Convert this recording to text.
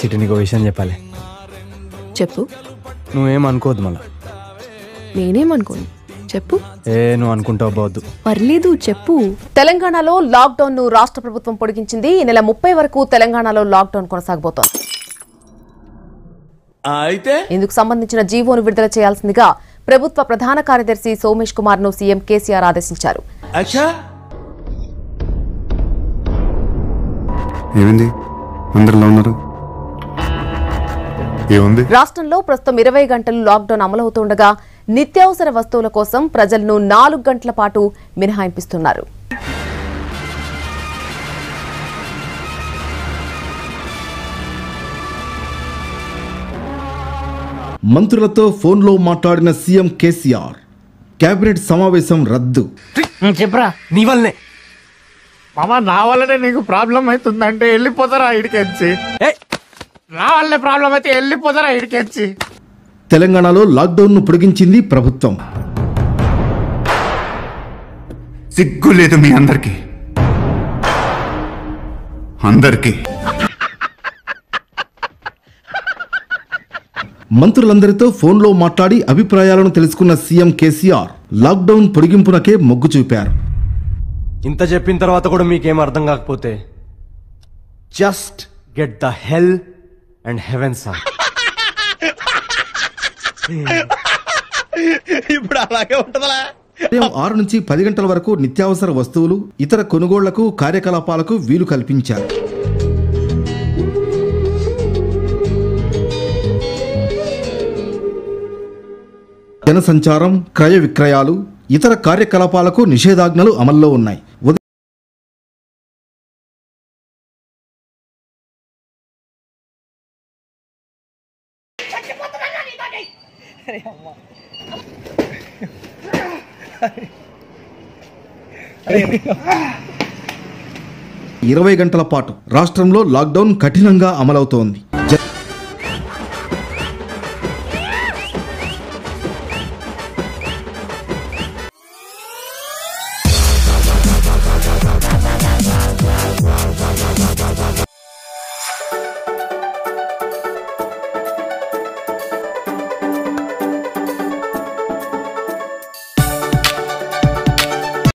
చిటి నీకు విషయం చెప్పాలి చెప్పు నువ్వేం అనుకోవద్దు మళ్ళా నేనేమనుకోను చెప్పు ఏ నువ్వు అనుకుంటావు పోవద్దు పర్లేదు చెప్పు తెలంగాణలో లాక్డౌన్ ను రాష్ట్ర ప్రభుత్వం పొడిగించింది ఈ నెల ముప్పై వరకు తెలంగాణలో లాక్డౌన్ కొనసాగబోతోంది అయితే ఇందుకు సంబంధించిన జీవోను విడుదల చేయాల్సిందిగా ప్రభుత్వ ప్రధాన కార్యదర్శి సోమేష్ కుమార్ ను సీఎం కేసీఆర్ ఆదేశించారు అచ్చా ఏమైంది అందరిలో ఉన్నారు ఏముంది రాష్ట్రంలో ప్రస్తుతం ఇరవై గంటలు లాక్డౌన్ అమలవుతుండగా నిత్యావసర వస్తువుల కోసం ప్రజలను నాలుగు గంటల పాటు మినహాయింపిస్తున్నారు మంత్రులతో ఫోన్లో మాట్లాడిన సీఎం కేసీఆర్ కేబినెట్ సమావేశం రద్దు చెప్పరా నీ వల్లనే మామ నా వల్లనే నీకు ప్రాబ్లం అవుతుందంటే వెళ్ళిపోతారా ఇడికెచ్చి నా వల్లే ప్రాబ్లం అయితే వెళ్ళిపోతారా ఇడికెచ్చి తెలంగాణలో లాక్డౌన్ను పొడిగించింది ప్రభుత్వం సిగ్గు లేదు మీ అందరికి అందరికి మంత్రులందరితో ఫోన్లో మాట్లాడి అభిప్రాయాలను తెలుసుకున్న సీఎం కేసీఆర్ లాక్డౌన్ పొడిగింపునకే మొగ్గు చూపారు ఇంత చెప్పిన తర్వాత కూడా మీకేం అర్థం కాకపోతే just get the hell and heaven sir ఇప్పుడు అలాగే ఉంటదలా ఉదయం ఆరు నుంచి పది గంటల వరకు నిత్యావసర వస్తువులు ఇతర కొనుగోళ్లకు కార్యకలాపాలకు వీలు కల్పించారు జనసంచారం క్రయ విక్రయాలు ఇతర కార్యకలాపాలకు నిషేధాజ్ఞలు అమల్లో ఉన్నాయి ఉదయం ఇరవై గంటల పాటు రాష్ట్రంలో లాక్డౌన్ కఠినంగా అమలవుతోంది